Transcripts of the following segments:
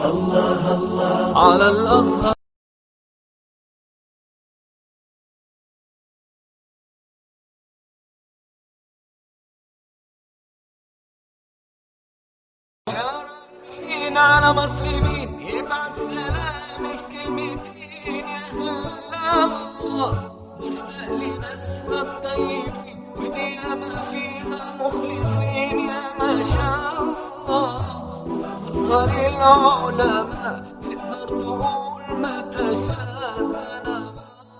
الله الله على الأزهر يا ربي على مسلمين يبعت سلام في كلمتين يا الله مشتاق لناسها الطيبين ودي ما فيها مخلصين يا ما شاء الله أصغر العلماء تقدر تقول ما تشاء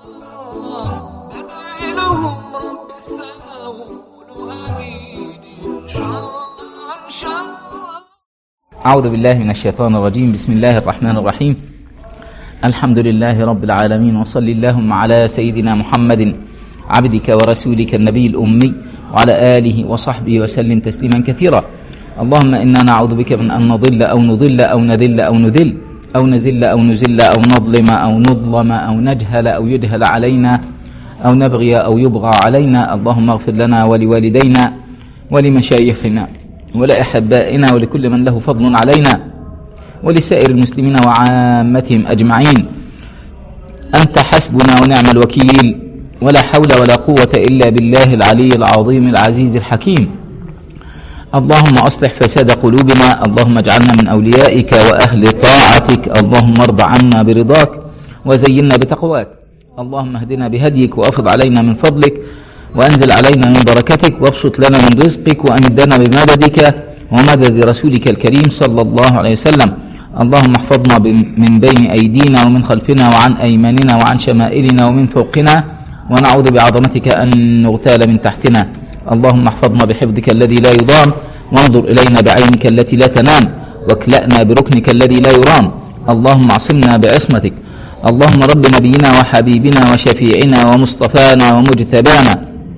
ندعي لهم رب السماء وقولوا آمين إن شاء الله إن شاء الله أعوذ بالله من الشيطان الرجيم بسم الله الرحمن الرحيم الحمد لله رب العالمين وصل اللهم على سيدنا محمد عبدك ورسولك النبي الأمي وعلى آله وصحبه وسلم تسليما كثيرا اللهم إنا نعوذ بك من أن نضل أو نضل أو نذل أو نذل أو نزل أو نزل أو نظلم أو نظلم أو نجهل أو يجهل علينا أو نبغي أو يبغى علينا اللهم اغفر لنا ولوالدينا ولمشايخنا ولأحبائنا ولكل من له فضل علينا ولسائر المسلمين وعامتهم أجمعين أنت حسبنا ونعم الوكيل ولا حول ولا قوة إلا بالله العلي العظيم العزيز الحكيم اللهم أصلح فساد قلوبنا اللهم اجعلنا من أوليائك وأهل طاعتك اللهم ارض عنا برضاك وزينا بتقواك اللهم اهدنا بهديك وأفض علينا من فضلك وأنزل علينا من بركتك وابسط لنا من رزقك وأمدنا بمددك ومدد رسولك الكريم صلى الله عليه وسلم اللهم احفظنا من بين أيدينا ومن خلفنا وعن أيماننا وعن شمائلنا ومن فوقنا ونعوذ بعظمتك أن نغتال من تحتنا اللهم احفظنا بحفظك الذي لا يضام وانظر إلينا بعينك التي لا تنام واكلأنا بركنك الذي لا يرام اللهم اعصمنا بعصمتك اللهم رب نبينا وحبيبنا وشفيعنا ومصطفانا ومجتبانا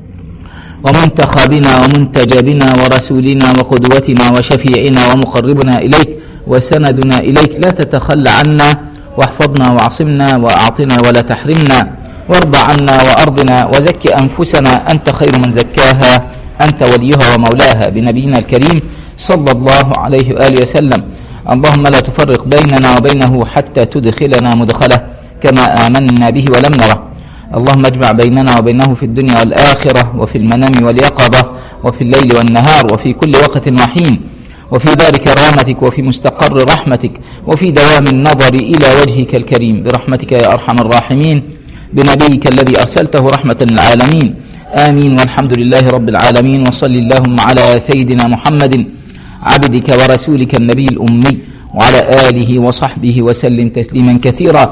ومنتخبنا ومنتجبنا ورسولنا وقدوتنا وشفيعنا ومقربنا إليك وسندنا إليك لا تتخلى عنا واحفظنا واعصمنا وأعطنا ولا تحرمنا وارض عنا وأرضنا وزك أنفسنا أنت خير من زكاها أنت وليها ومولاها بنبينا الكريم صلى الله عليه وآله وسلم اللهم لا تفرق بيننا وبينه حتى تدخلنا مدخله كما آمنا به ولم نره اللهم اجمع بيننا وبينه في الدنيا والآخرة وفي المنام واليقظة وفي الليل والنهار وفي كل وقت وحين وفي دار كرامتك وفي مستقر رحمتك وفي دوام النظر إلى وجهك الكريم برحمتك يا أرحم الراحمين بنبيك الذي أرسلته رحمة للعالمين آمين والحمد لله رب العالمين وصل اللهم على سيدنا محمد عبدك ورسولك النبي الأمي وعلى آله وصحبه وسلم تسليما كثيرا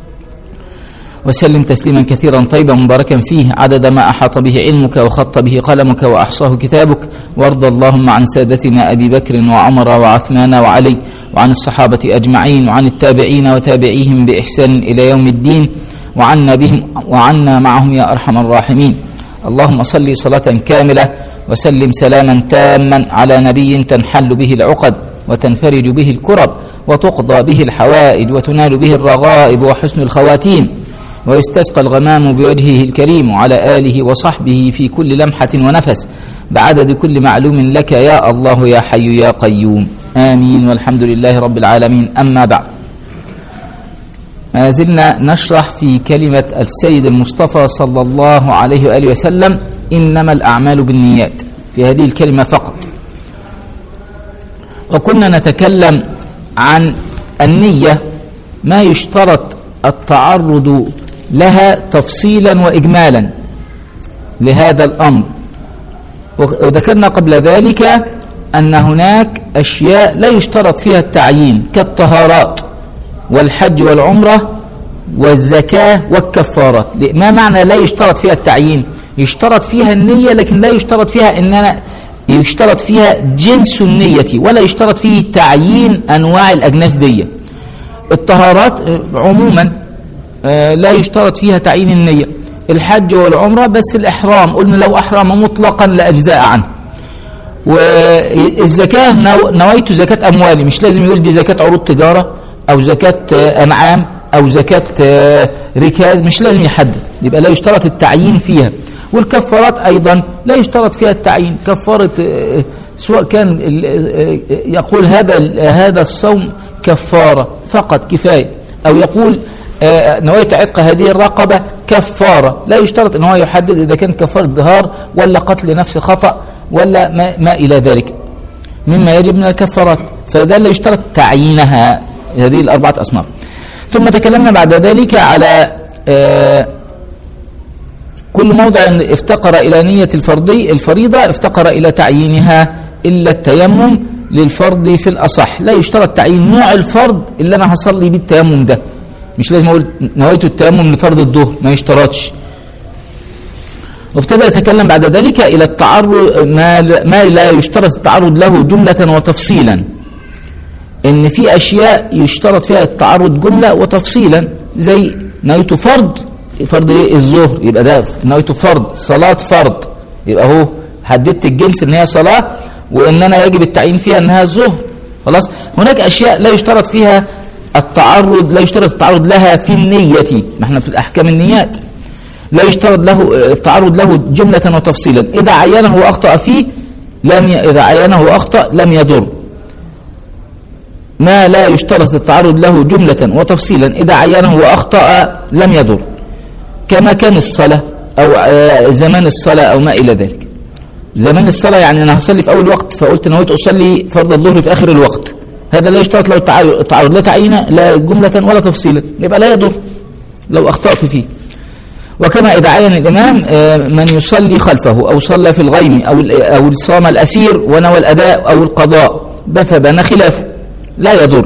وسلم تسليما كثيرا طيبا مباركا فيه عدد ما أحاط به علمك وخط به قلمك وأحصاه كتابك وارض اللهم عن سادتنا أبي بكر وعمر وعثمان وعلي وعن الصحابة أجمعين وعن التابعين وتابعيهم بإحسان إلى يوم الدين وعنا بهم وعنا معهم يا أرحم الراحمين اللهم صل صلاة كاملة وسلم سلاما تاما على نبي تنحل به العقد وتنفرج به الكرب وتقضى به الحوائج وتنال به الرغائب وحسن الخواتيم ويستسقى الغمام بوجهه الكريم وعلى آله وصحبه في كل لمحة ونفس بعدد كل معلوم لك يا الله يا حي يا قيوم آمين والحمد لله رب العالمين أما بعد ما زلنا نشرح في كلمة السيد المصطفى صلى الله عليه وآله وسلم إنما الأعمال بالنيات في هذه الكلمة فقط وكنا نتكلم عن النية ما يشترط التعرض لها تفصيلا وإجمالا لهذا الأمر وذكرنا قبل ذلك أن هناك أشياء لا يشترط فيها التعيين كالطهارات والحج والعمرة والزكاة والكفارات ما معنى لا يشترط فيها التعيين يشترط فيها النية لكن لا يشترط فيها إن أنا يشترط فيها جنس النية ولا يشترط فيه تعيين أنواع الأجناس دي الطهارات عموما لا يشترط فيها تعيين النية الحج والعمرة بس الإحرام قلنا لو أحرم مطلقا لأجزاء عنه والزكاة نويت زكاة أموالي مش لازم يقول دي زكاة عروض تجارة أو زكاة أنعام أو زكاة ركاز مش لازم يحدد يبقى لا يشترط التعيين فيها والكفارات أيضا لا يشترط فيها التعيين كفارة سواء كان يقول هذا هذا الصوم كفارة فقط كفاية أو يقول آه، نويت عتق هذه الرقبة كفارة لا يشترط ان هو يحدد إذا كان كفارة ظهار ولا قتل نفس خطأ ولا ما, ما إلى ذلك مما يجب من الكفارات فده لا يشترط تعيينها هذه الأربعة أصناف ثم تكلمنا بعد ذلك على آه، كل موضع افتقر إلى نية الفرضي الفريضة افتقر إلى تعيينها إلا التيمم للفرض في الأصح لا يشترط تعيين نوع الفرض اللي أنا هصلي بيه التيمم ده مش لازم أقول نويت التيمم لفرض الظهر ما يشترطش وابتدأ يتكلم بعد ذلك إلى التعرض ما, ما لا يشترط التعرض له جملة وتفصيلا إن في أشياء يشترط فيها التعرض جملة وتفصيلا زي نويت فرض فرض إيه الظهر يبقى ده نويت فرض صلاة فرض يبقى هو حددت الجنس إن هي صلاة وإن أنا يجب التعيين فيها إنها الظهر خلاص هناك أشياء لا يشترط فيها التعرض لا يشترط التعرض لها في النية ما احنا في الأحكام النيات لا يشترط له التعرض له جملة وتفصيلا إذا عينه وأخطأ فيه لم ي... إذا عينه وأخطأ لم يضر ما لا يشترط التعرض له جملة وتفصيلا إذا عينه وأخطأ لم يضر كما كان الصلاة أو آه، زمان الصلاة أو ما إلى ذلك زمان الصلاة يعني أنا هصلي في أول وقت فقلت نويت أصلي فرض الظهر في آخر الوقت هذا لا يشترط له التعرض التعرض لا تعيين لا جملة ولا تفصيلا يبقى لا يضر لو أخطأت فيه وكما إذا عين الإمام آه، من يصلي خلفه أو صلى في الغيم أو أو صام الأسير ونوى الأداء أو القضاء ده فبان خلافه لا يضر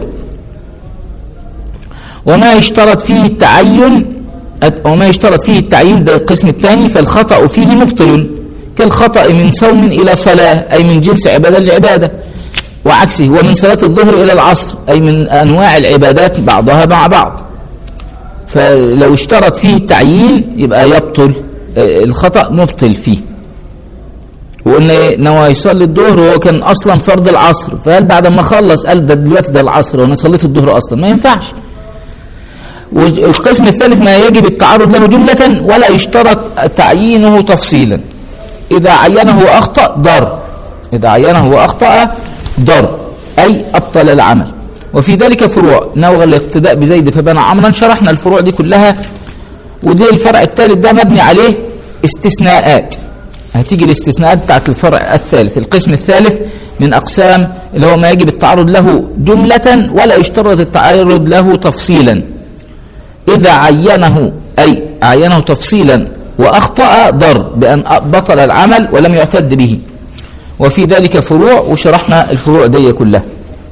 وما يشترط فيه التعين وما يشترط فيه التعيين ده القسم الثاني فالخطأ فيه مبطل كالخطأ من صوم إلى صلاة أي من جنس عبادة لعبادة وعكسه ومن صلاة الظهر إلى العصر أي من أنواع العبادات بعضها مع بعض فلو اشترط فيه التعيين يبقى يبطل آه، الخطأ مبطل فيه وقلنا ايه نوى يصلي الظهر وهو كان اصلا فرض العصر فهل بعد ما خلص قال ده دلوقتي ده العصر وانا صليت الظهر اصلا ما ينفعش والقسم الثالث ما يجب التعرض له جملة ولا يشترط تعيينه تفصيلا إذا عينه وأخطأ ضر إذا عينه وأخطأ ضر أي أبطل العمل وفي ذلك فروع نوغ الاقتداء بزيد فبنى عمرا شرحنا الفروع دي كلها ودي الفرع الثالث ده مبني عليه استثناءات هتيجي الاستثناءات بتاعت الفرع الثالث القسم الثالث من أقسام اللي هو ما يجب التعرض له جملة ولا يشترط التعرض له تفصيلا إذا عينه أي عينه تفصيلا وأخطأ ضر بأن بطل العمل ولم يعتد به وفي ذلك فروع وشرحنا الفروع دي كلها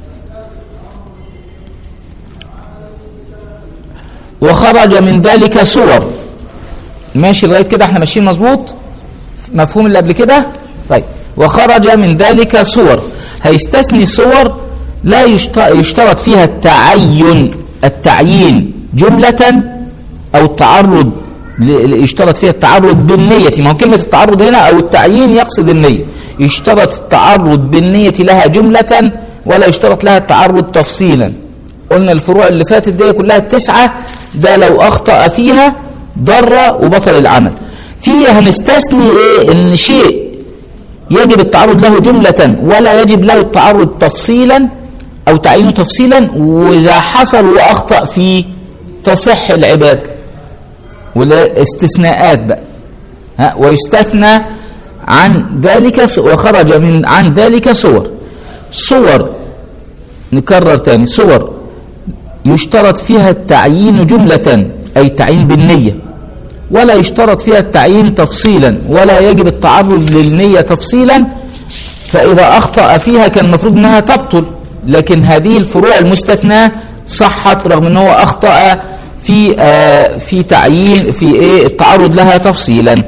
وخرج من ذلك صور ماشي لغايه كده احنا ماشيين مظبوط مفهوم اللي قبل كده طيب وخرج من ذلك صور هيستثني صور لا يشترط فيها التعين التعيين جملة أو التعرض يشترط فيها التعرض بالنية ما هو كلمة التعرض هنا أو التعيين يقصد النية يشترط التعرض بالنية لها جملة ولا يشترط لها التعرض تفصيلا قلنا الفروع اللي فاتت دي كلها التسعة ده لو أخطأ فيها ضر وبطل العمل فيها هنستثني إيه إن شيء يجب التعرض له جملة ولا يجب له التعرض تفصيلا أو تعيينه تفصيلا وإذا حصل وأخطأ فيه تصح العبادة ولا استثناءات بقى ها ويستثنى عن ذلك وخرج من عن ذلك صور صور نكرر تاني صور يشترط فيها التعيين جملة أي تعيين بالنية ولا يشترط فيها التعيين تفصيلا ولا يجب التعرض للنية تفصيلا فإذا أخطأ فيها كان المفروض أنها تبطل لكن هذه الفروع المستثناة صحت رغم أنه أخطأ في آه في تعيين في إيه التعرض لها تفصيلا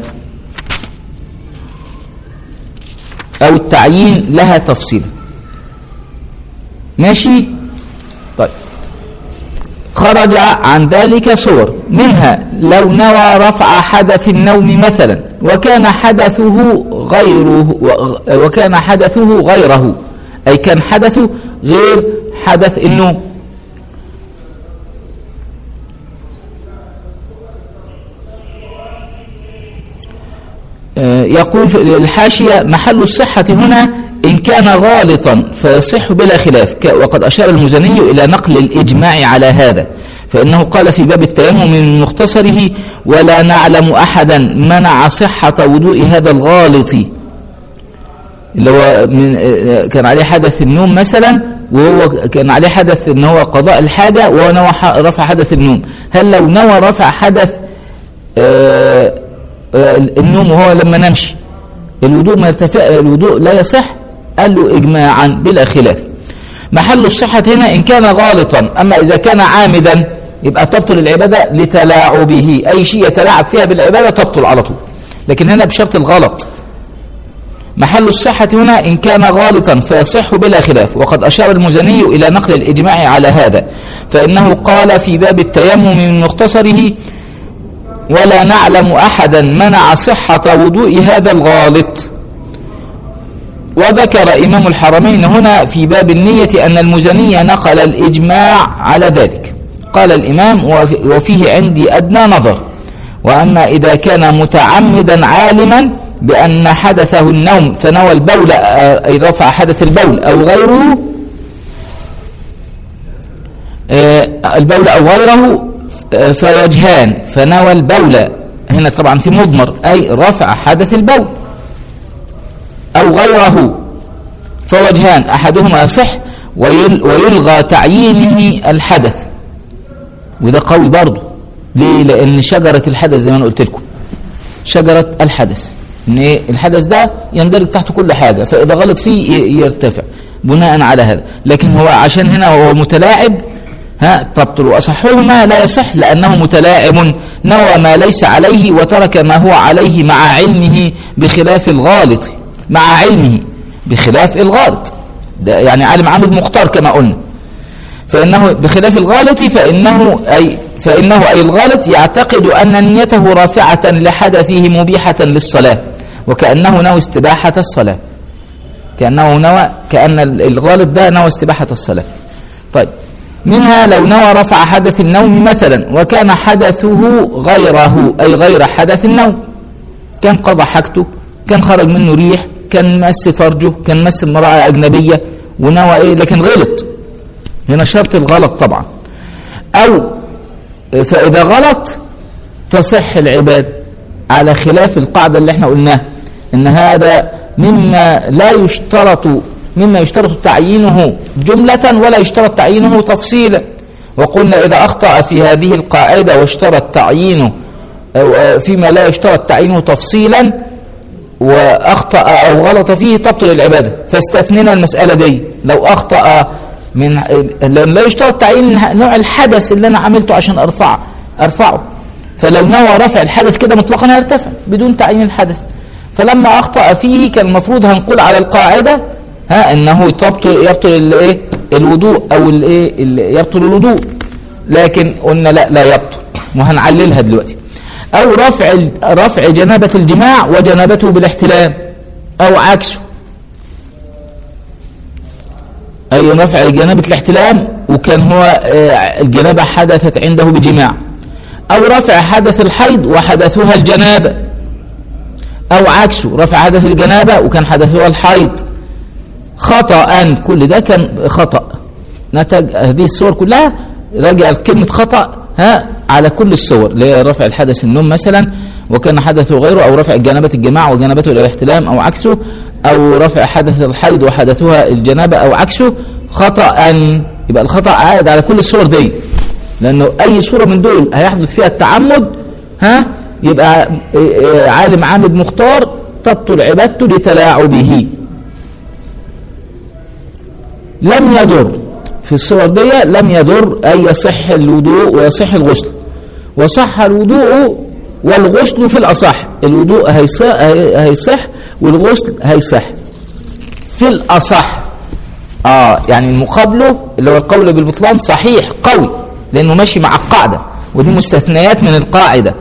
أو التعيين لها تفصيلا ماشي طيب خرج عن ذلك صور منها لو نوى رفع حدث النوم مثلا وكان حدثه غيره وكان حدثه غيره أي كان حدثه غير حدث النوم يقول في الحاشية محل الصحة هنا إن كان غالطا فيصح بلا خلاف ك- وقد أشار المزني إلى نقل الإجماع على هذا فإنه قال في باب التيمم من مختصره ولا نعلم أحدا منع صحة وضوء هذا الغالط اللي هو من آه، كان عليه حدث النوم مثلا وهو كان عليه حدث ان هو قضاء الحاجة وهو نوى ح- رفع حدث النوم هل لو نوى رفع حدث آه، آه، النوم وهو لما نمشي الوضوء ما يرتفع الوضوء لا يصح قال له اجماعا بلا خلاف محل الصحة هنا إن كان غالطا أما إذا كان عامدا يبقى تبطل العبادة لتلاعبه أي شيء يتلاعب فيها بالعبادة تبطل على طول لكن هنا بشرط الغلط محل الصحة هنا إن كان غالطا فيصح بلا خلاف وقد أشار المزني إلى نقل الإجماع على هذا فإنه قال في باب التيمم من مختصره ولا نعلم أحدا منع صحة وضوء هذا الغالط وذكر إمام الحرمين هنا في باب النية أن المزني نقل الإجماع على ذلك قال الإمام وفي- وفيه عندي أدنى نظر وأما إذا كان متعمدا عالما بأن حدثه النوم فنوى البول آه، أي رفع حدث البول أو غيره آه، البول أو غيره آه، فوجهان فنوى البول هنا طبعا في مضمر أي رفع حدث البول أو غيره فوجهان أحدهما يصح ويل- ويلغى تعيينه الحدث وده قوي برضه ليه لأن شجرة الحدث زي ما أنا قلت لكم شجرة الحدث إن إيه؟ الحدث ده يندرج تحت كل حاجة فإذا غلط فيه ي- يرتفع بناء على هذا لكن هو عشان هنا هو متلاعب ها تبطل وأصحهما لا يصح لأنه متلاعب نوى ما ليس عليه وترك ما هو عليه مع علمه بخلاف الغالط مع علمه بخلاف الغالط ده يعني عالم عامل مختار كما قلنا فإنه بخلاف الغالط فإنه أي فإنه أي الغالط يعتقد أن نيته رافعة لحدثه مبيحة للصلاة وكأنه نوى استباحة الصلاة كأنه نوى كأن الغالط ده نوى استباحة الصلاة طيب منها لو نوى رفع حدث النوم مثلا وكان حدثه غيره أي غير حدث النوم كان قضى حاجته كان خرج منه ريح كان مس فرجه كان مس امرأة أجنبية ونوى إيه لكن غلط هنا شرط الغلط طبعا أو فإذا غلط تصح العبادة على خلاف القاعدة اللي احنا قلناها إن هذا مما لا يشترط مما يشترط تعيينه جملة ولا يشترط تعيينه تفصيلا وقلنا إذا أخطأ في هذه القاعدة واشترط تعيينه أو فيما لا يشترط تعيينه تفصيلا واخطا او غلط فيه تبطل العباده فاستثنينا المساله دي لو اخطا من لأن لا يشترط تعيين نوع الحدث اللي انا عملته عشان ارفعه ارفعه فلو نوى رفع الحدث كده مطلقا هيرتفع بدون تعيين الحدث فلما اخطا فيه كان المفروض هنقول على القاعده ها انه تبطل يبطل الايه الوضوء او الايه يبطل الوضوء لكن قلنا لا لا يبطل وهنعللها دلوقتي أو رفع رفع جنابة الجماع وجنابته بالاحتلام أو عكسه أي رفع جنابة الاحتلام وكان هو آه، الجنابة حدثت عنده بجماع أو رفع حدث الحيض وحدثها الجنابة أو عكسه رفع حدث الجنابة وكان حدثها الحيض خطأ كل ده كان خطأ نتج هذه الصور كلها رجع كلمة خطأ ها على كل الصور اللي هي رفع الحدث النوم مثلا وكان حدثه غيره او رفع جنابة الجماع وجنابته الى الاحتلام او عكسه او رفع حدث الحيض وحدثها الجنابة او عكسه خطأ يبقى الخطأ عائد على كل الصور دي لانه اي صورة من دول هيحدث فيها التعمد ها يبقى عالم عامد مختار تبطل عبادته لتلاعبه لم يضر في الصور دي لم يضر أي يصح الوضوء ويصح الغسل وصح الوضوء والغسل في الأصح الوضوء هيصح, هيصح والغسل هيصح في الأصح آه يعني المقابله اللي هو القول بالبطلان صحيح قوي لأنه ماشي مع القاعدة ودي مستثنيات من القاعدة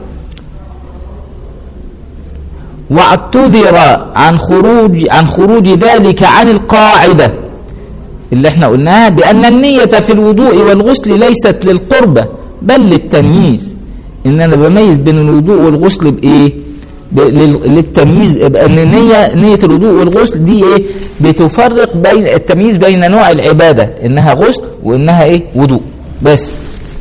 واعتذر عن خروج عن خروج ذلك عن القاعده اللي احنا قلناها بأن النية في الوضوء والغسل ليست للقربة بل للتمييز إن أنا بميز بين الوضوء والغسل بإيه ب- لل- للتمييز يبقى ان النية نية الوضوء والغسل دي ايه بتفرق بين التمييز بين نوع العبادة انها غسل وانها ايه وضوء بس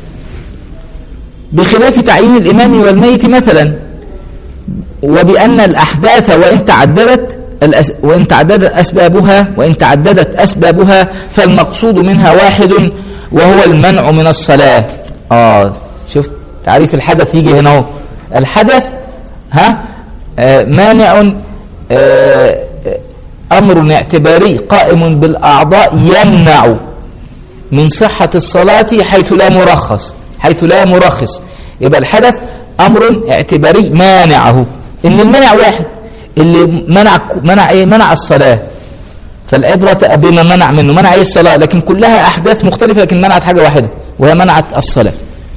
بخلاف تعيين الامام والميت مثلا وبأن الأحداث وإن تعددت الأس... وإن تعددت أسبابها وإن تعددت أسبابها فالمقصود منها واحد وهو المنع من الصلاة آه شفت تعريف الحدث يجي هنا اهو الحدث ها آه مانع آه آه، أمر اعتباري قائم بالأعضاء يمنع من صحة الصلاة حيث لا مرخص حيث لا مرخص يبقى الحدث أمر اعتباري مانعه إن المنع واحد اللي منع منع إيه منع الصلاة فالعبرة بما منع منه منع إيه الصلاة لكن كلها أحداث مختلفة لكن منعت حاجة واحدة وهي منعت الصلاة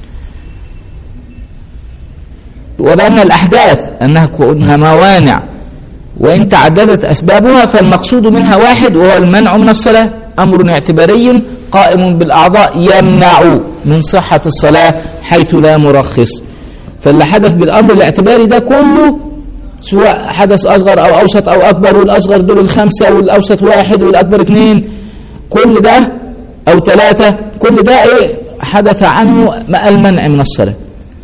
وبأن الأحداث أنها كونها موانع وإن تعددت أسبابها فالمقصود منها واحد وهو المنع من الصلاة أمر اعتباري قائم بالأعضاء يمنع من صحة الصلاة حيث لا مرخص فاللي حدث بالأمر الاعتباري ده كله سواء حدث أصغر أو أوسط أو أكبر والأصغر دول الخمسة والأوسط واحد والأكبر اثنين كل ده أو ثلاثة كل ده إيه حدث عنه المنع من الصلاة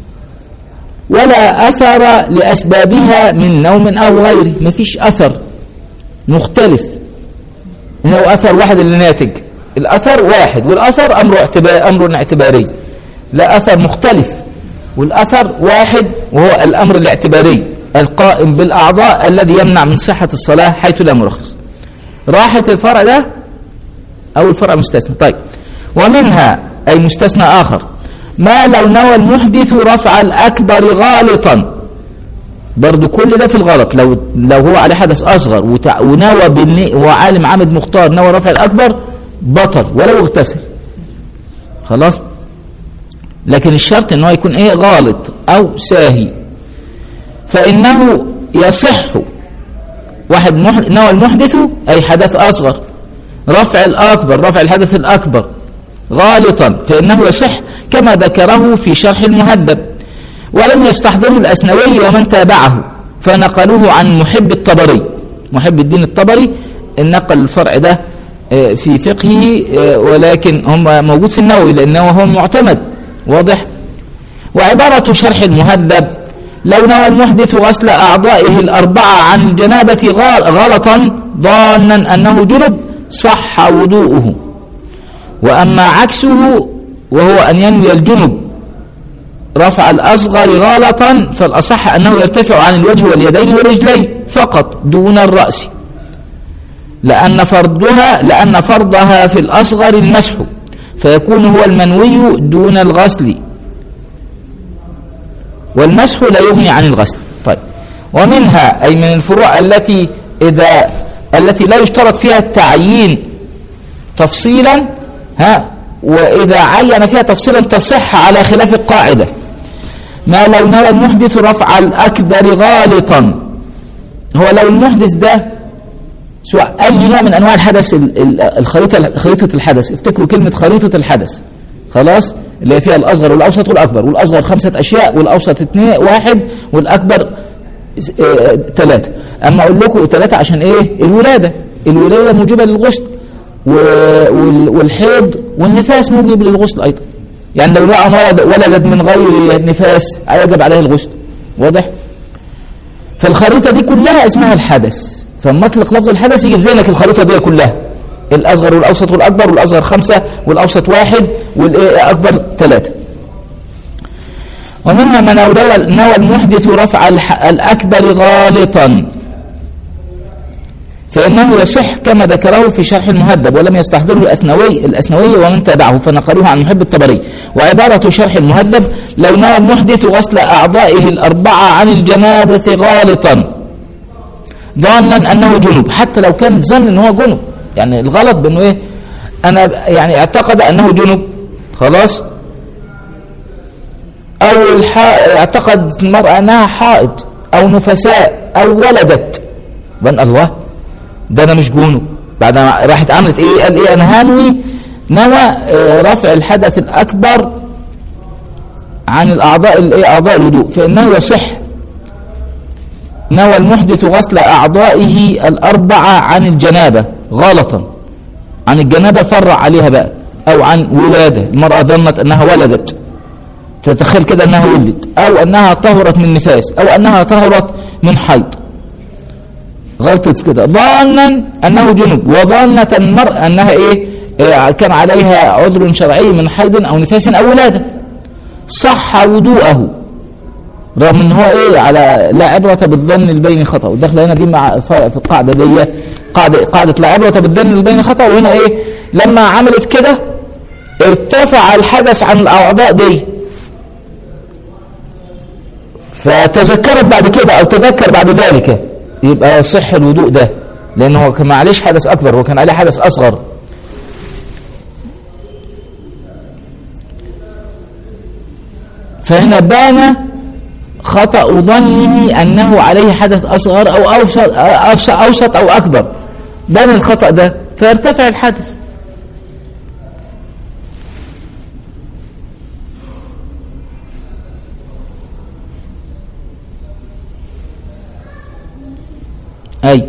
ولا أثر لأسبابها من نوم أو غيره مفيش أثر مختلف هو أثر واحد اللي ناتج الأثر واحد والأثر أمر اعتبار أمر اعتباري لا أثر مختلف والأثر واحد وهو الأمر الاعتباري القائم بالأعضاء الذي يمنع من صحة الصلاة حيث لا مرخص راحة الفرع ده أو الفرع مستثنى طيب ومنها أي مستثنى آخر ما لو نوى المحدث رفع الأكبر غالطا برضو كل ده في الغلط لو لو هو عليه حدث أصغر وتع- ونوى بالني وعالم عامد مختار نوى رفع الأكبر بطل ولو اغتسل خلاص لكن الشرط ان هو يكون ايه غالط او ساهي فانه يصح واحد مح- نوى المحدث اي حدث اصغر رفع الاكبر رفع الحدث الاكبر غالطا فانه يصح كما ذكره في شرح المهذب ولم يستحضره الاسنوي ومن تابعه فنقلوه عن محب الطبري محب الدين الطبري نقل الفرع ده آه، في فقهه آه، ولكن هم موجود في النووي لانه هو المعتمد واضح وعبارة شرح المهذب لو نوى المحدث غسل أعضائه الأربعة عن الجنابة غال- غلطا ظانا أنه جنب صح وضوءه وأما عكسه وهو أن ينوي الجنب رفع الأصغر غلطا فالأصح أنه يرتفع عن الوجه واليدين والرجلين فقط دون الرأس لأن فرضها لأن فرضها في الأصغر المسح فيكون هو المنوي دون الغسل والمسح لا يغني عن الغسل طيب ومنها أي من الفروع التي إذا التي لا يشترط فيها التعيين تفصيلا ها وإذا عين فيها تفصيلا تصح على خلاف القاعدة ما لو نوى المحدث رفع الأكبر غالطا هو لو المحدث ده سواء أي نوع من أنواع الحدث ال- ال- الخريطة خريطة الحدث افتكروا كلمة خريطة الحدث خلاص اللي هي فيها الأصغر والأوسط والأكبر والأصغر خمسة أشياء والأوسط اثنين واحد والأكبر س- آه، ثلاثة أما أقول لكم ثلاثة عشان إيه الولادة الولادة موجبة للغسل و- وال- والحيض والنفاس موجب للغسل أيضا يعني لو رأى ولد ولدت من غير نفاس يجب عليه الغسل واضح فالخريطة دي كلها اسمها الحدث فلما اطلق لفظ الحدث يجي في ذهنك الخريطة دي كلها الأصغر والأوسط والأكبر والأصغر خمسة والأوسط واحد والأكبر ثلاثة ومنها من نوى نوى المحدث رفع الح- الأكبر غالطا فإنه يصح كما ذكره في شرح المهذب ولم يستحضره الأثنوي الأثنوي ومن تابعه فنقلوه عن محب الطبري وعبارة شرح المهذب لو نوى المحدث غسل أعضائه الأربعة عن الجنابة غالطا ظانا أنه جنب حتى لو كان ظن أنه هو جنب يعني الغلط بأنه إيه أنا يعني اعتقد أنه جنب خلاص أو الح- اعتقد المرأة أنها حائض أو نفساء أو ولدت بان الله ده أنا مش جنب بعد ما راحت عملت إيه قال إيه أنا هنوي نوى آه، رفع الحدث الأكبر عن الأعضاء الإيه أعضاء الوضوء فإنه يصح نوى المحدث غسل أعضائه الأربعة عن الجنابة غلطا عن الجنابة فرع عليها بقى أو عن ولادة المرأة ظنت أنها ولدت تتخيل كده أنها ولدت أو أنها طهرت من نفاس أو أنها طهرت من حيض غلطت كده ظانا أنه جنب وظنت المرأة أنها إيه إيه، كان عليها عذر شرعي من حيض أو نفاس أو ولادة صح وضوءه رغم ان هو ايه على لا عبرة بالظن البين خطأ والدخل هنا دي مع ف- في القاعدة دي قاعدة, قاعدة لا عبرة بالظن البين خطأ وهنا ايه لما عملت كده ارتفع الحدث عن الاعضاء دي فتذكرت بعد كده او تذكر بعد ذلك يبقى صح الوضوء ده لانه هو كان معلش حدث اكبر هو كان عليه حدث اصغر فهنا بان خطأ ظنه أنه عليه حدث أصغر أو أوسط, أوسط, أوسط أو أكبر بان الخطأ ده فيرتفع الحدث أي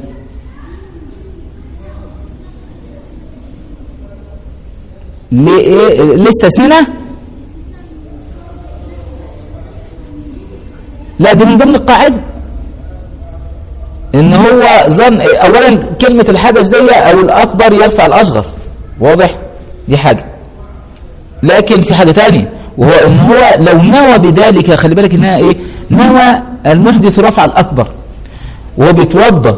ليه إيه ليه استثنى لا دي من ضمن القاعدة ان هو ظن اولا كلمة الحدث دي او الاكبر يرفع الاصغر واضح دي حاجة لكن في حاجة تانية وهو ان هو لو نوى بذلك خلي بالك انها ايه نوى المحدث رفع الاكبر وهو بيتوضى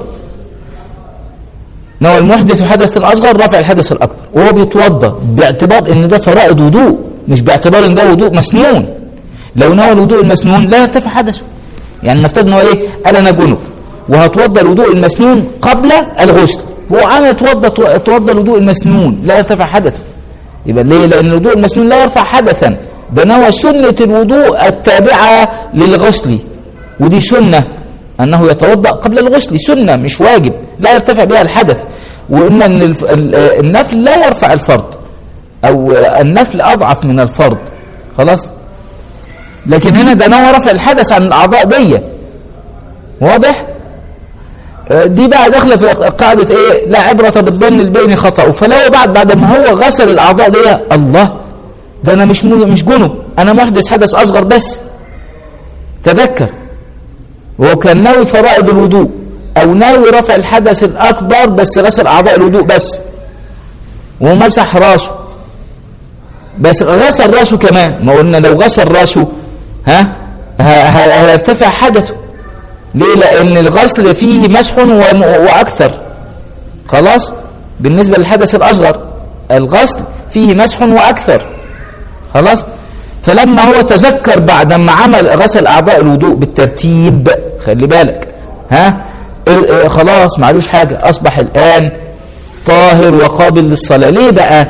نوى المحدث حدث الاصغر رفع الحدث الاكبر وهو بيتوضى باعتبار ان ده فرائض وضوء مش باعتبار ان ده وضوء مسنون لو نوى الوضوء المسنون لا يرتفع حدثه يعني نفترض ان هو ايه قال انا جنب وهتوضى الوضوء المسنون قبل الغسل هو عم يتوضى توضى الوضوء المسنون لا يرتفع حدثه يبقى ليه لان الوضوء المسنون لا يرفع حدثا ده نوى سنة الوضوء التابعة للغسل ودي سنة انه يتوضا قبل الغسل سنة مش واجب لا يرتفع بها الحدث وان إن الف- ال- النفل لا يرفع الفرض او النفل اضعف من الفرض خلاص لكن هنا ده نوى رفع الحدث عن الاعضاء دي واضح آه، دي بقى داخله في قاعده ايه لا عبره بالظن البين خطا فلو بعد بعد ما هو غسل الاعضاء دي الله ده انا مش مو- مش جنب انا محدث حدث اصغر بس تذكر وهو كان ناوي فرائض الوضوء او ناوي رفع الحدث الاكبر بس غسل اعضاء الوضوء بس ومسح راسه بس غسل راسه كمان ما قلنا لو غسل راسه ها ه- ه- هيرتفع حدثه ليه لان الغسل فيه مسح وم- واكثر خلاص بالنسبه للحدث الاصغر الغسل فيه مسح واكثر خلاص فلما هو تذكر بعد ما عمل غسل اعضاء الوضوء بالترتيب خلي بالك ها ال- ال- خلاص معلوش حاجه اصبح الان طاهر وقابل للصلاه ليه بقى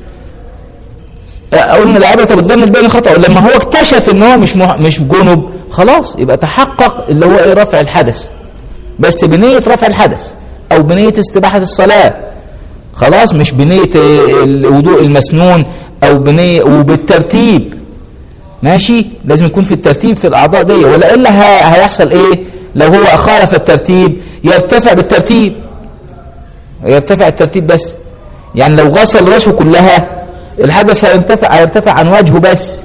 قلنا العبرة بالدم البين خطأ لما هو اكتشف ان هو مش مح- مش جنب خلاص يبقى تحقق اللي هو ايه رفع الحدث بس بنية رفع الحدث او بنية استباحة الصلاة خلاص مش بنية آه، الوضوء المسنون او بنية وبالترتيب ماشي لازم يكون في الترتيب في الاعضاء دي ولا الا ه- هيحصل ايه لو هو خالف الترتيب يرتفع بالترتيب يرتفع الترتيب بس يعني لو غسل راسه كلها الحدث هيرتفع هيرتفع عن وجهه بس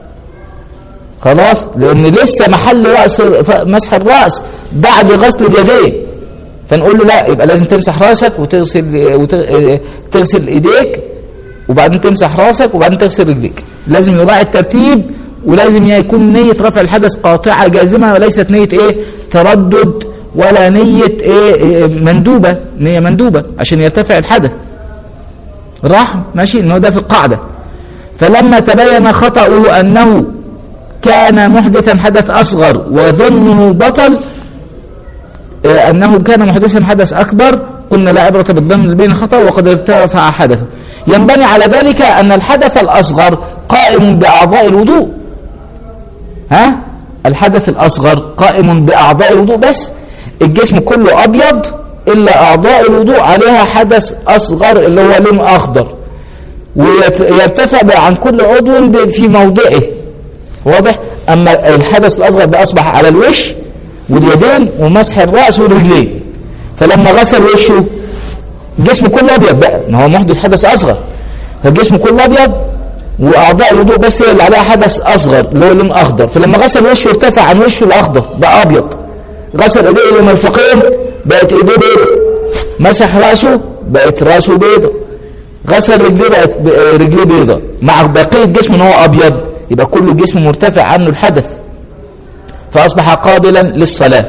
خلاص لان لسه محل راس ف- مسح الراس بعد غسل اليدين فنقول له لا يبقى لازم تمسح راسك وتغسل وت- تغسل ايديك وبعدين تمسح راسك وبعدين تغسل رجليك لازم يراعي الترتيب ولازم يكون نية رفع الحدث قاطعة جازمة وليست نية ايه تردد ولا نية ايه إيه مندوبة نية مندوبة عشان يرتفع الحدث راح ماشي ان هو ده في القاعدة فلما تبين خطأه أنه كان محدثا حدث أصغر وظنه بطل آه، أنه كان محدثا حدث أكبر قلنا لا عبرة بالظن البين خطأ وقد ارتفع حدثه ينبني على ذلك أن الحدث الأصغر قائم بأعضاء الوضوء ها الحدث الأصغر قائم بأعضاء الوضوء بس الجسم كله أبيض إلا أعضاء الوضوء عليها حدث أصغر اللي هو لون أخضر ويرتفع عن كل عضو ب- في موضعه واضح أما الحدث الأصغر ده أصبح على الوش واليدين ومسح الراس والرجلين فلما غسل وشه جسمه كله ابيض بقى ما هو محدث حدث اصغر فالجسم كله ابيض واعضاء الوضوء بس هي اللي عليها حدث اصغر اللي هو لون اخضر فلما غسل وشه ارتفع عن وشه الاخضر بقى ابيض غسل ايديه الى المرفقين بقت ايديه بيضاء مسح راسه بقت راسه بيضاء غسل رجليه بقت ب- رجليه بيضاء مع بقيه جسمه ان هو ابيض يبقى كل الجسم مرتفع عنه الحدث فاصبح قابلا للصلاه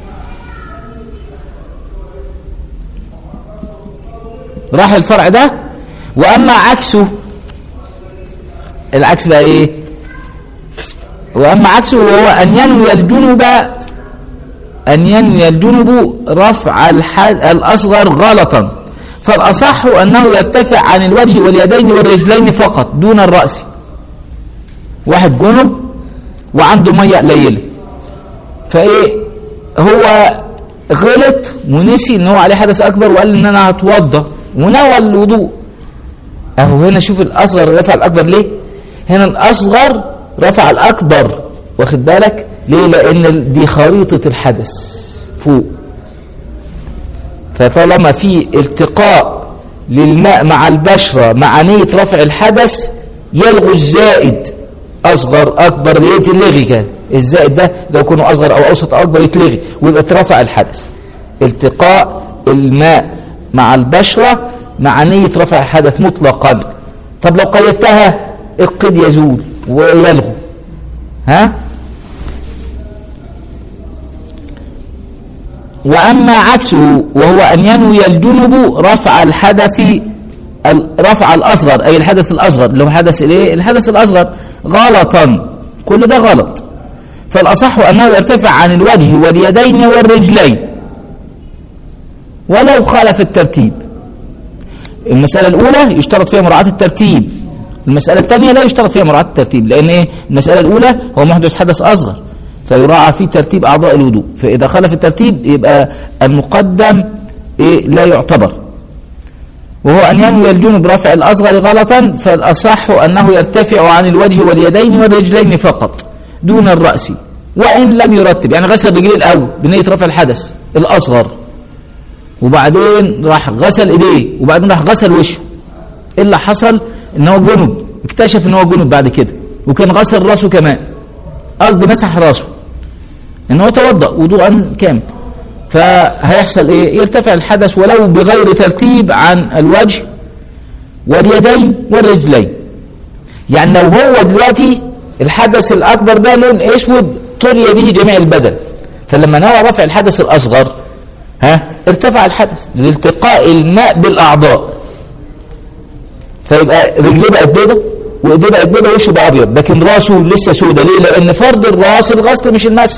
راح الفرع ده واما عكسه العكس بقى ايه واما عكسه وهو ان ينوي الجنب ان ينوي الجنب رفع الحد الاصغر غلطا فالاصح انه يرتفع عن الوجه واليدين والرجلين فقط دون الراس واحد جنب وعنده ميه قليله فايه هو غلط ونسي ان هو عليه حدث اكبر وقال ان انا هتوضى ونوى الوضوء اهو هنا شوف الاصغر رفع الاكبر ليه هنا الاصغر رفع الاكبر واخد بالك ليه لان دي خريطه الحدث فوق فطالما في التقاء للماء مع البشره مع نيه رفع الحدث يلغو الزائد اصغر اكبر يتلغي كان الزائد ده لو كانوا اصغر او اوسط او اكبر يتلغي ويبقى اترفع الحدث التقاء الماء مع البشره مع نيه رفع الحدث مطلقا طب لو قيدتها القيد يزول ويلغو ها واما عكسه وهو ان ينوي الجنب رفع الحدث ال- رفع الاصغر اي الحدث الاصغر اللي هو حدث الايه الحدث الاصغر غلطا كل ده غلط فالاصح انه يرتفع عن الوجه واليدين والرجلين ولو خالف الترتيب المسألة الأولى يشترط فيها مراعاة الترتيب المسألة الثانية لا يشترط فيها مراعاة الترتيب لأن إيه المسألة الأولى هو محدث حدث أصغر فيراعى في ترتيب أعضاء الوضوء فإذا خالف الترتيب يبقى المقدم إيه لا يعتبر وهو أن ينوي الجنب رفع الأصغر غلطا فالأصح أنه يرتفع عن الوجه واليدين والرجلين فقط دون الرأس وإن لم يرتب يعني غسل رجليه الأول بنية رفع الحدث الأصغر وبعدين راح غسل ايديه وبعدين راح غسل وشه ايه اللي حصل ان هو جنب اكتشف ان هو جنب بعد كده وكان غسل راسه كمان قصدي مسح راسه ان هو توضا وضوءا كامل فهيحصل ايه يرتفع الحدث ولو بغير ترتيب عن الوجه واليدين والرجلين يعني لو هو دلوقتي الحدث الاكبر ده لون اسود طري به جميع البدن فلما نوى رفع الحدث الاصغر ها ارتفع الحدث لالتقاء الماء بالاعضاء فيبقى رجليه بقت بيضة وايديه بقت بيضة وشه بقى ابيض لكن راسه لسه سودة ليه لان فرض الراس الغسل مش المسح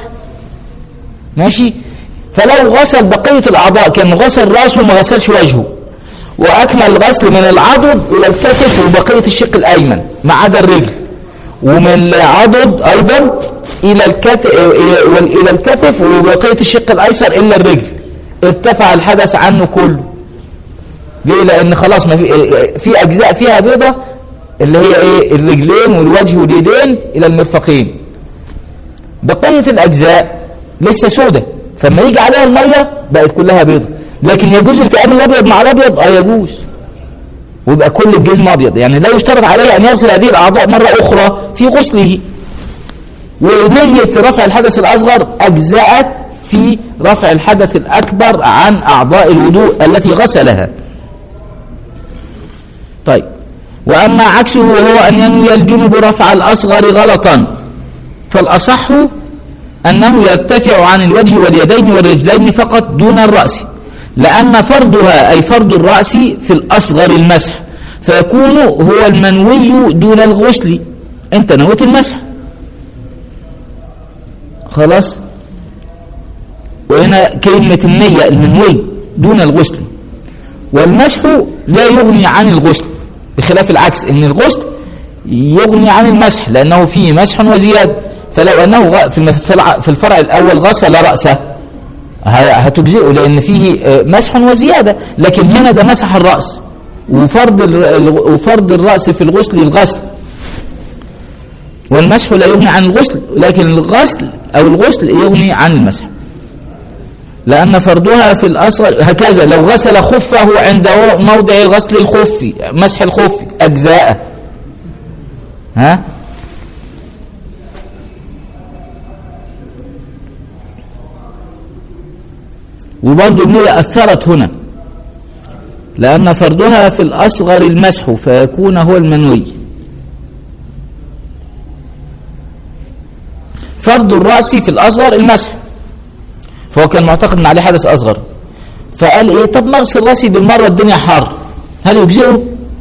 ماشي فلو غسل بقية الاعضاء كان غسل راسه وما غسلش وجهه واكمل الغسل من العضد الى الكتف وبقية الشق الايمن ما عدا الرجل ومن العضد ايضا الى الكتف الى الكتف وبقية الشق الايسر الا الرجل ارتفع الحدث عنه كله ليه لان خلاص ما في في اجزاء فيها بيضة اللي هي ايه الرجلين والوجه واليدين الى المرفقين بقية الاجزاء لسه سودة فلما يجي عليها المية بقت كلها بيضة لكن يجوز التئام الابيض مع الابيض اه يجوز ويبقى كل الجسم ابيض يعني لا يشترط عليه ان يغسل هذه الاعضاء مرة اخرى في غسله ونية رفع الحدث الاصغر اجزأت في رفع الحدث الأكبر عن أعضاء الوضوء التي غسلها طيب وأما عكسه وهو أن ينوي الجنب رفع الأصغر غلطا فالأصح أنه يرتفع عن الوجه واليدين والرجلين فقط دون الرأس لأن فرضها أي فرض الرأس في الأصغر المسح فيكون هو المنوي دون الغسل أنت نويت المسح خلاص وهنا كلمة النية المنوي دون الغسل والمسح لا يغني عن الغسل بخلاف العكس ان الغسل يغني عن المسح لانه فيه مسح وزيادة فلو انه في الفرع الاول غسل رأسه هتجزئه لان فيه مسح وزيادة لكن هنا ده مسح الرأس وفرض وفرض الرأس في الغسل الغسل والمسح لا يغني عن الغسل لكن الغسل او الغسل يغني عن المسح لأن فرضها في الأصغر هكذا لو غسل خفه عند موضع غسل الخف مسح الخف أجزاء ها وبرضه النية أثرت هنا لأن فرضها في الأصغر المسح فيكون هو المنوي فرض الرأس في الأصغر المسح فهو كان معتقد ان عليه حدث اصغر فقال ايه طب ما اغسل راسي بالمره الدنيا حر هل يجزئه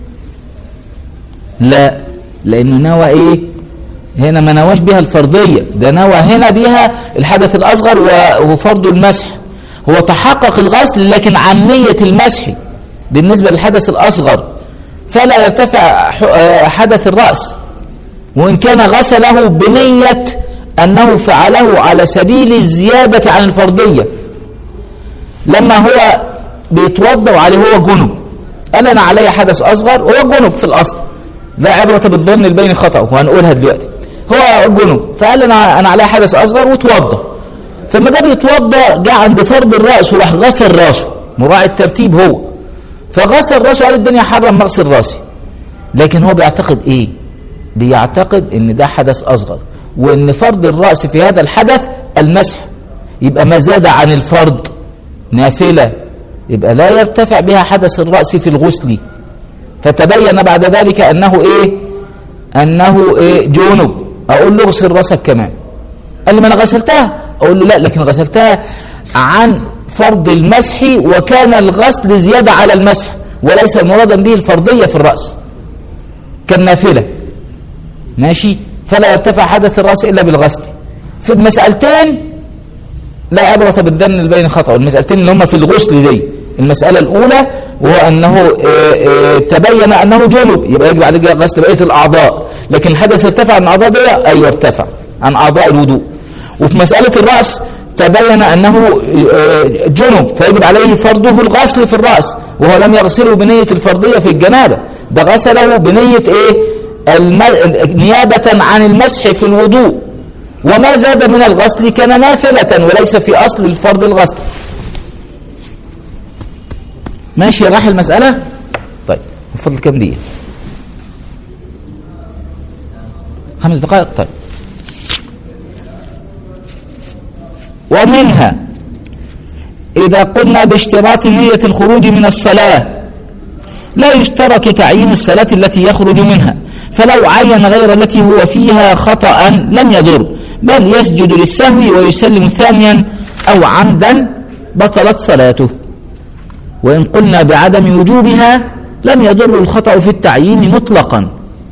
لا لانه نوى ايه هنا ما نواش بها الفرضيه ده نوى هنا بها الحدث الاصغر وفرض المسح هو تحقق الغسل لكن عن نيه المسح بالنسبه للحدث الاصغر فلا يرتفع حدث الراس وان كان غسله بنيه أنه فعله على سبيل الزيادة عن الفرضية لما هو بيتوضا وعليه هو جنب قال أنا علي حدث أصغر وهو جنب في الأصل لا عبرة بالظن البين خطأ وهنقولها دلوقتي هو جنب فقال أنا أنا علي حدث أصغر وتوضا فلما جه بيتوضا جه عند فرض الرأس وراح غسل راسه مراعي الترتيب هو فغسل راسه قال الدنيا حر لما اغسل راسي لكن هو بيعتقد ايه بيعتقد ان ده حدث اصغر وان فرض الرأس في هذا الحدث المسح يبقى ما زاد عن الفرض نافلة يبقى لا يرتفع بها حدث الرأس في الغسل فتبين بعد ذلك أنه إيه أنه إيه جنب أقول له اغسل رأسك كمان قال لي ما أنا غسلتها أقول له لا لكن غسلتها عن فرض المسح وكان الغسل زيادة على المسح وليس مرادا به الفرضية في الرأس كالنافلة ماشي فلا يرتفع حدث الرأس إلا بالغسل في المسألتين لا عبرة بالدن البين خطأ المسألتين اللي هم في الغسل دي المسألة الأولى وهو أنه آه، آه، تبين أنه جنب يبقى يجب عليه غسل بقية الأعضاء لكن الحدث ارتفع عن أعضاء دي أيوة ارتفع عن أعضاء الوضوء وفي مسألة الرأس تبين أنه آه، جنب فيجب عليه فرضه الغسل في الرأس وهو لم يغسله بنية الفرضية في الجنابة ده غسله بنية إيه الم... نيابة عن المسح في الوضوء وما زاد من الغسل كان نافلة وليس في أصل الفرض الغسل ماشي راح المسألة طيب الفضل كم دقيقة خمس دقائق طيب ومنها إذا قلنا باشتراط نية الخروج من الصلاة لا يشترط تعيين الصلاة التي يخرج منها فلو عين غير التي هو فيها خطأ لم يضر بل يسجد للسهو ويسلم ثانيا أو عمدا بطلت صلاته وإن قلنا بعدم وجوبها لم يضر الخطأ في التعيين مطلقا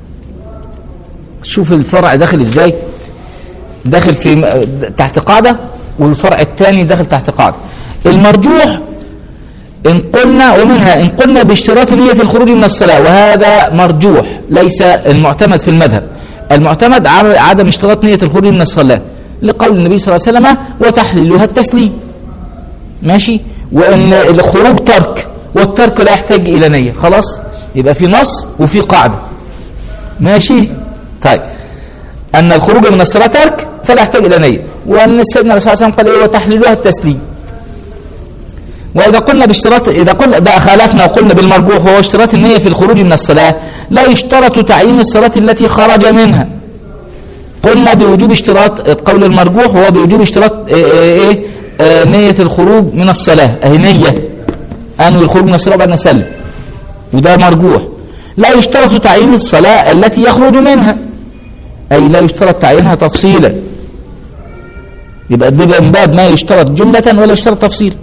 شوف الفرع داخل ازاي داخل في تحت قاعدة والفرع الثاني داخل تحت قاعدة المرجوح إن قلنا ومنها إن قلنا باشتراط نية الخروج من الصلاة وهذا مرجوح ليس المعتمد في المذهب المعتمد عدم اشتراط نية الخروج من الصلاة لقول النبي صلى الله عليه وسلم وتحليلها التسليم ماشي وأن الخروج ترك والترك لا يحتاج إلى نية خلاص يبقى في نص وفي قاعدة ماشي طيب أن الخروج من الصلاة ترك فلا يحتاج إلى نية وأن سيدنا صلى الله عليه وسلم قال إيه وتحليلها التسليم وإذا قلنا باشتراط إذا قلنا بقى خالفنا وقلنا بالمرجوح وهو اشتراط النية في الخروج من الصلاة لا يشترط تعيين الصلاة التي خرج منها قلنا بوجوب اشتراط قول المرجوح هو بوجوب اشتراط ايه, ايه, ايه اه نية الخروج من الصلاة اهي نية أنوي الخروج من الصلاة بعد نسلم وده مرجوح لا يشترط تعيين الصلاة التي يخرج منها أي لا يشترط تعيينها تفصيلا يبقى ده من باب ما يشترط جملة ولا يشترط تفصيلا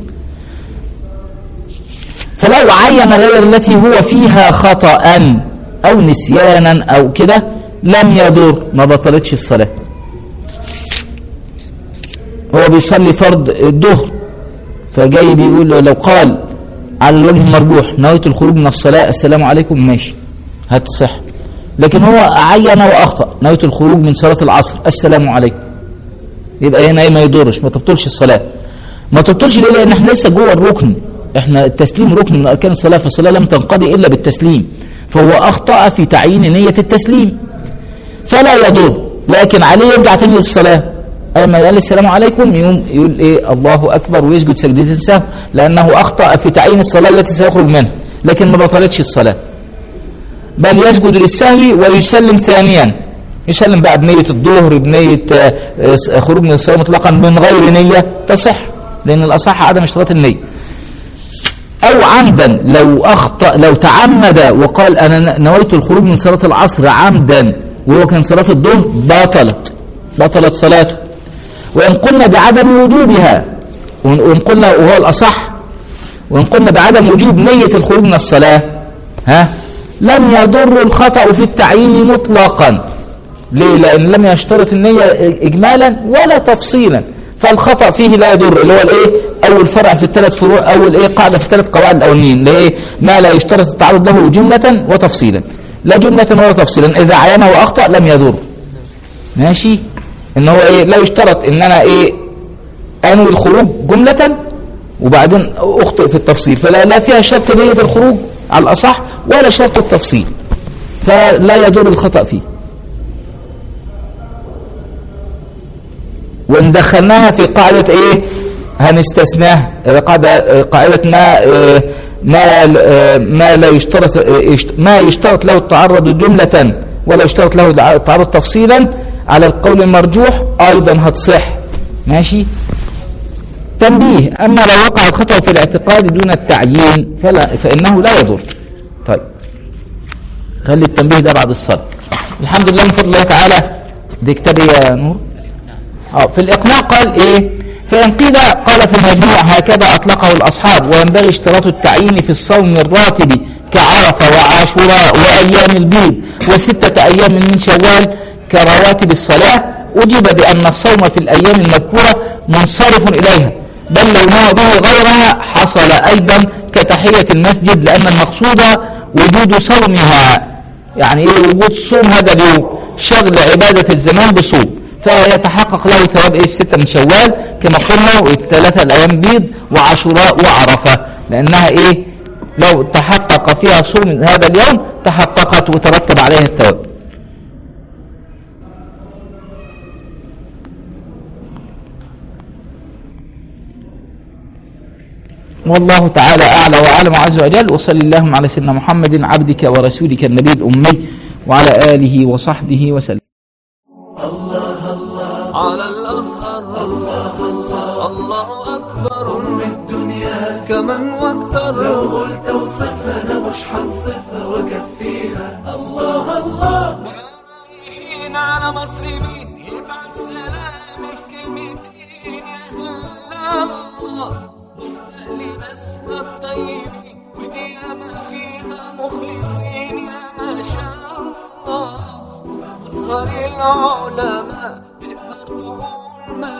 فلو عين غير التي هو فيها خطأ أو نسيانا أو كده لم يضر ما بطلتش الصلاة هو بيصلي فرض الظهر فجاي بيقول لو قال على الوجه المرجوح نويت الخروج من الصلاة السلام عليكم ماشي هتصح لكن هو عين وأخطأ نويت الخروج من صلاة العصر السلام عليكم يبقى هنا ايه ما يضرش ما تبطلش الصلاة ما تبطلش ليه لان احنا لسه جوه الركن احنا التسليم ركن من اركان الصلاه فالصلاه لم تنقضي الا بالتسليم فهو اخطا في تعيين نيه التسليم فلا يضر لكن عليه يرجع تاني للصلاه اول ما قال السلام عليكم يقوم يقول ايه الله اكبر ويسجد سجدة سهو لانه اخطا في تعيين الصلاه التي سيخرج منها لكن ما بطلتش الصلاه بل يسجد للسهو ويسلم ثانيا يسلم بقى بنية الظهر بنية آه، آه، خروج من الصلاة مطلقا من غير نية تصح لأن الأصح عدم اشتراط النية أو عمدا لو أخطأ لو تعمد وقال أنا نويت الخروج من صلاة العصر عمدا وهو كان صلاة الظهر بطلت بطلت صلاته وإن قلنا بعدم وجوبها وإن وإن قلنا وهو الأصح وإن قلنا بعدم وجوب نية الخروج من الصلاة ها لم يضر الخطأ في التعيين مطلقا ليه؟ لأن لم يشترط النية إجمالا ولا تفصيلا فالخطأ فيه لا يضر اللي هو الايه اول فرع في الثلاث فروع اول ايه قاعده في الثلاث قواعد الاولانيين اللي هي ما لا يشترط التعرض له جمله وتفصيلا لا جمله ولا تفصيلا اذا عينه واخطا لم يضر ماشي ان هو ايه لا يشترط ان انا ايه انوي الخروج جمله وبعدين اخطئ في التفصيل فلا لا فيها شرط نيه الخروج على الاصح ولا شرط التفصيل فلا يضر الخطا فيه وان دخلناها في قاعدة ايه هنستثناها قاعدة قاعدة ما ما ما لا يشترط ما يشترط له التعرض جملة ولا يشترط له التعرض تفصيلا على القول المرجوح ايضا هتصح ماشي تنبيه اما لو وقع الخطأ في الاعتقاد دون التعيين فلا فانه لا يضر طيب خلي التنبيه ده بعد الصلاة الحمد لله من فضل الله تعالى دي كتاب يا نور اه في الإقناع قال إيه فإن قيل قال في المجموع هكذا أطلقه الأصحاب وينبغي اشتراط التعيين في الصوم الراتب كعرفة وعاشوراء وأيام البيض وستة أيام من شوال كرواتب الصلاة أجيب بأن الصوم في الأيام المذكورة منصرف إليها بل لو نوى به غيرها حصل أيضا كتحية المسجد لأن المقصود وجود صومها يعني إيه وجود صوم هذا اليوم شغل عبادة الزمان بصوم فيتحقق له ثواب ايه الستة من شوال كما قلنا والثلاثة الايام بيض وعاشوراء وعرفة لانها ايه لو تحقق فيها صوم هذا اليوم تحققت وترتب عليها الثواب والله تعالى أعلى وأعلم عز وجل وصل اللهم على سيدنا محمد عبدك ورسولك النبي الأمي وعلى آله وصحبه وسلم على الأزهر الله الله الله أكبر الدنيا كمن واكثر لو قلت اوصفها انا مش هنصفها واكفيها الله الله رايحين على مصر مين يبعت سلام في كلمتين يا هلا الله مستقلي بس الطيبين ودي ما فيها مخلصين يا ما شاء الله أصغر العلماء تقدر تقول ما